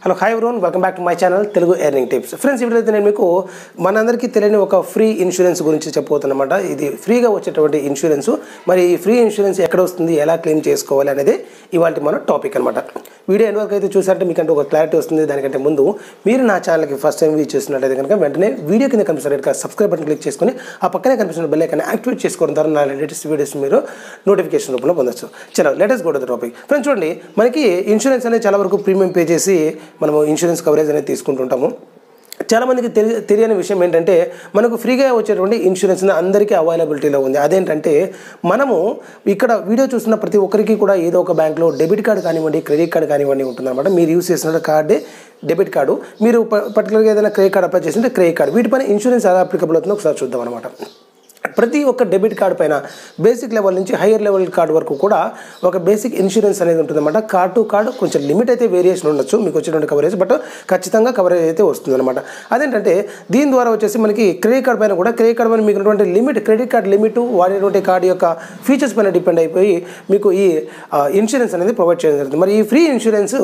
hello hi everyone welcome back to my channel Telugu earning tips friends ఇప్పుడైతే నేను మీకు మనందరికీ తెలియని ఒక ఫ్రీ ఇన్సూరెన్స్ గురించి చెప్పబోతున్నమాట ఇది ఫ్రీగా వచ్చేటువంటి ఇన్సూరెన్స్ మరి ఈ ఫ్రీ ఇన్సూరెన్స్ ఎక్కడ వస్తుంది ఎలా క్లెయిమ్ చేసుకోవాలి అనేది ఇవాళ మన టాపిక్ అనమాట వీడియో ఎండ్ వరకు అయితే చూసారంటే మీకంటే ఒక క్లారిటీ వస్తుంది దానికంటే ముందు మీరు నా ఛానల్కి ఫస్ట్ టైం వీచ్ చేస్తున్నట్లయితే కనుక వెంటనే వీడియో కింద కనిపిస్తున్నట్టు సబ్స్క్రైబ్ బటన్ క్లిక్ చేసుకొని ఆ పక్కనే కనిపిస్తున్న బెల్ ఐకాన్ యాక్టివేట్ చేసుకోవడం ద్వారా నా లేటెస్ట్ వీడియోస్ మీరు నోటిఫికేషన్ రూపంలో పొందొచ్చు చలో latest go to the topic friends చూడండి మనకి ఇన్సూరెన్స్ అనేది చాలా వరకు ప్రీమియం పే చేసి మనము ఇన్సూరెన్స్ కవరేజ్ అనేది తీసుకుంటుంటాము చాలామందికి తెలి తెలియని విషయం ఏంటంటే మనకు ఫ్రీగా వచ్చేటువంటి ఇన్సూరెన్స్ అందరికీ అవైలబిలిటీలో ఉంది అదేంటంటే మనము ఇక్కడ వీడియో చూస్తున్న ప్రతి ఒక్కరికి కూడా ఏదో ఒక బ్యాంక్లో డెబిట్ కార్డు కానివ్వండి క్రెడిట్ కార్డు కానివ్వండి ఉంటుందన్నమాట మీరు యూస్ చేసిన కార్డే డెబిట్ కార్డు మీరు పర్టికులర్గా ఏదైనా క్రెడిట్ కార్డు అప్లై చేసింటే క్రెడిట్ కార్డు వీటిపైన ఇన్సూరెన్స్ ఎలా అప్లికబుల్ అవుతుందో ఒకసారి చూద్దాం అనమాట ప్రతి ఒక్క డెబిట్ కార్డు పైన బేసిక్ లెవెల్ నుంచి హైయర్ లెవెల్ కార్డు వరకు కూడా ఒక బేసిక్ ఇన్సూరెన్స్ అనేది ఉంటుందన్నమాట కార్డ్ టు కార్డు కొంచెం లిమిట్ అయితే వేరియేషన్ ఉండొచ్చు మీకు వచ్చేటువంటి కవరేజ్ బట్ ఖచ్చితంగా కవరేజ్ అయితే వస్తుందన్నమాట అదేంటంటే దీని ద్వారా వచ్చేసి మనకి క్రెడిట్ కార్డ్ పైన కూడా క్రెడిట్ కార్డ్ పైన మీకు ఉన్నటువంటి లిమిట్ క్రెడిట్ కార్డ్ లిమిట్ వాడేటువంటి కార్డు యొక్క ఫీచర్స్ పైన డిపెండ్ అయిపోయి మీకు ఈ ఇన్సూరెన్స్ అనేది ప్రొవైడ్ చేయడం జరుగుతుంది మరి ఈ ఫ్రీ ఇన్సూరెన్స్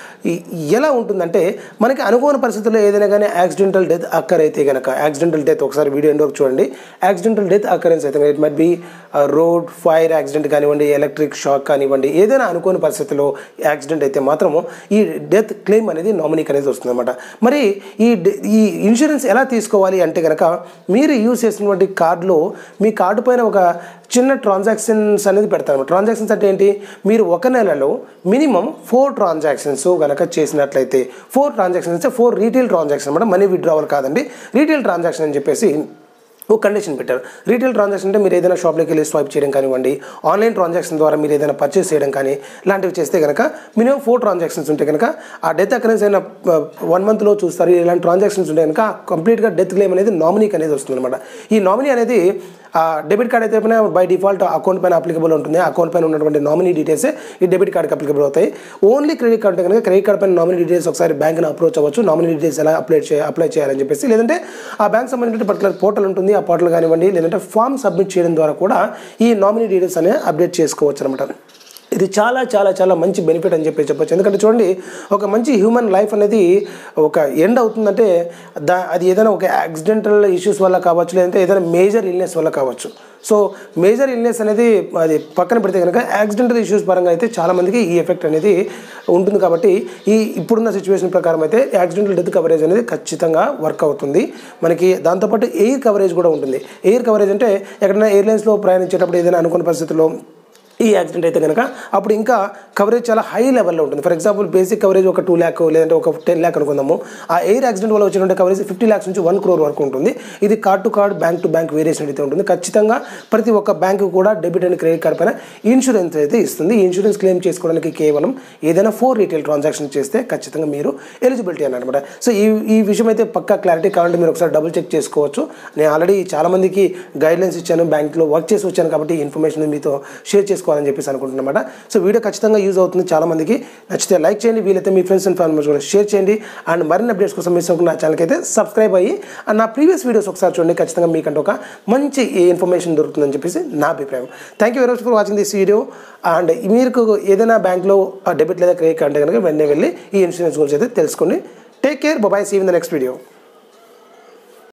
ఎలా ఉంటుందంటే మనకి అనుకోని పరిస్థితుల్లో ఏదైనా కానీ యాక్సిడెంటల్ డెత్ అక్కర్ అయితే కనుక యాక్సిడెంటల్ డెత్ ఒకసారి వీడియో ఎండ్ వరకు చూడండి యాక్సిడెంటల్ డెత్ అకరెన్స్ అయితే it must be road fire accident కానివ్వండి ఎలక్ట్రిక్ షాక్ కానివ్వండి ఏదైనా అనుకోని పరిస్థితుల్లో యాక్సిడెంట్ అయితే మాత్రము ఈ డెత్ క్లెయిమ్ అనేది నామినీకి అనేది వస్తుందన్నమాట మరి ఈ ఈ ఇన్సూరెన్స్ ఎలా తీసుకోవాలి అంటే కనుక మీరు యూజ్ చేసినటువంటి కార్డులో మీ కార్డు పైన ఒక చిన్న ట్రాన్సాక్షన్స్ అనేది పెడతారు ట్రాన్సాక్షన్స్ అంటే ఏంటి మీరు ఒక నెలలో మినిమం ఫోర్ ట్రాన్సాక్షన్స్ కనుక చేసినట్లయితే ఫోర్ ట్రాన్సాక్షన్స్ అంటే ఫోర్ రీటైల్ ట్రాన్సాక్షన్ అనమాట మనీ విత్డ్రావల్ కాదండి రీటైల్ ట్రాన్సాక్షన్ అని చెప్పేసి ఒక కండిషన్ పెట్టారు రీటైల్ ట్రాన్సాక్షన్ అంటే మీరు ఏదైనా షాప్లోకి వెళ్ళి స్వైప్ చేయడం కానివ్వండి ఆన్లైన్ ట్రాన్సాక్షన్ ద్వారా మీరు ఏదైనా పర్చేస్ చేయడం కానీ లాంటివి చేస్తే కనుక మినిమం ఫోర్ ట్రాన్సాక్షన్స్ ఉంటే కనుక ఆ డెత్ అకరెన్స్ అయిన వన్ మంత్లో చూస్తారు ఇలాంటి ట్రాన్సాక్షన్స్ ఉంటే కనుక కంప్లీట్గా డెత్ క్లెయిమ్ అనేది నామినీకి అనేది వస్తుంది అనమాట ఈ నామినీ అనేది డెబిట్ కార్డ్ అయితే పైన బై డిఫాల్ట్ అకౌంట్ పైన అప్లికబుల్ ఉంటుంది అకౌంట్ పైన ఉన్నటువంటి నామినీ డీటెయిల్స్ ఈ డెబిట్ కార్డ్కి అప్లికబుల్ అవుతాయి ఓన్లీ క్రెడిట్ కార్డ్ కనుక క్రెడిట్ కార్డ్ పైన నామినీ డీటెయిల్స్ ఒకసారి బ్యాంక్ని అప్రోచ్ అవ్వచ్చు నామినీ డీటెయిల్స్ ఎలా అప్లై చేయ అప్లై చేయాలని చెప్పేసి లేదంటే ఆ బ్యాంక్ సంబంధించిన పర్టికులర్ పోర్టల్ ఉంటుంది ఆ పోర్టల్ కానివ్వండి లేదంటే ఫామ్ సబ్మిట్ చేయడం ద్వారా కూడా ఈ నామినీ డీటెయిల్స్ అనేవి అప్డేట్ చేసుకోవచ్చు అనమాట ఇది చాలా చాలా చాలా మంచి బెనిఫిట్ అని చెప్పి చెప్పొచ్చు ఎందుకంటే చూడండి ఒక మంచి హ్యూమన్ లైఫ్ అనేది ఒక ఎండ్ అవుతుందంటే దా అది ఏదైనా ఒక యాక్సిడెంటల్ ఇష్యూస్ వల్ల కావచ్చు లేదంటే ఏదైనా మేజర్ ఇల్నెస్ వల్ల కావచ్చు సో మేజర్ ఇల్నెస్ అనేది అది పక్కన పెడితే కనుక యాక్సిడెంటల్ ఇష్యూస్ పరంగా అయితే చాలామందికి ఈ ఎఫెక్ట్ అనేది ఉంటుంది కాబట్టి ఈ ఇప్పుడున్న సిచ్యువేషన్ ప్రకారం అయితే యాక్సిడెంటల్ డెత్ కవరేజ్ అనేది ఖచ్చితంగా వర్క్ అవుతుంది మనకి దాంతోపాటు ఎయిర్ కవరేజ్ కూడా ఉంటుంది ఎయిర్ కవరేజ్ అంటే ఎక్కడైనా ఎయిర్లైన్స్లో ప్రయాణించేటప్పుడు ఏదైనా అనుకున్న పరిస్థితుల్లో ఈ యాక్సిడెంట్ అయితే కనుక అప్పుడు ఇంకా కవరేజ్ చాలా హై లెవెల్లో ఉంటుంది ఫర్ ఎగ్జాంపుల్ బేసిక్ కవరేజ్ ఒక టూ ల్యాక్ లేదంటే ఒక టెన్ ల్యాక్ అనుకుందాము ఆ ఎయిర్ యాక్సిడెంట్ వల్ల వచ్చినటువంటి కవరేజ్ ఫిఫ్టీ ల్యాక్స్ నుంచి వన్ క్రోర్ వరకు ఉంటుంది ఇది card to card bank to bank variation అయితే ఉంటుంది ఖచ్చితంగా ప్రతి ఒక్క బ్యాంకు కూడా డెబిట్ అండ్ క్రెడిట్ కార్డ్ పైన ఇన్సూరెన్స్ అయితే ఇస్తుంది ఈ ఇన్సూరెన్స్ క్లెయిమ్ చేసుకోవడానికి కేవలం ఏదైనా ఫోర్ రీటైల్ ట్రాన్సాక్షన్ చేస్తే ఖచ్చితంగా మీరు ఎలిజిబిలిటీ అన్నమాట సో ఈ ఈ విషయం అయితే పక్కా క్లారిటీ కావాలంటే మీరు ఒకసారి డబుల్ చెక్ చేసుకోవచ్చు నేను ఆల్రెడీ చాలామందికి గైడ్లైన్స్ ఇచ్చాను బ్యాంక్లో వర్క్ చేసి వచ్చాను కాబట్టి ఈ ఇన్ఫర్మేషన్ మీతో షేర్ చేసుకోవాలని చెప్పేసి అనుకుంటున్నమాట సో వీడియో ఖచ్చితంగా యూజ్ అవుతుంది చాలామందికి నచ్చితే లైక్ చేయండి వీలైతే మీ ఫ్రెండ్స్ అండ్ ఫ్యామిలీస్ కూడా షేర్ చేయండి అండ్ మరిన్ని అప్డేట్స్ కోసం మిస్ అవ్వకుండా నా ఛానల్కి అయితే సబ్స్క్రైబ్ అయ్యి అండ్ నా ప్రీవియస్ వీడియోస్ ఒకసారి చూడండి ఖచ్చితంగా మీకంటే ఒక మంచి ఇన్ఫర్మేషన్ దొరుకుతుందని చెప్పేసి నా అభిప్రాయం thank you very much for watching this video and మీరు ఏదైనా బ్యాంక్లో డెబిట్ లేదా క్రెడిట్ కార్డ్ అంటే కనుక వెంటనే వెళ్ళి ఈ ఇన్సూరెన్స్ గురించి అయితే తెలుసుకోండి take care bye see in the next video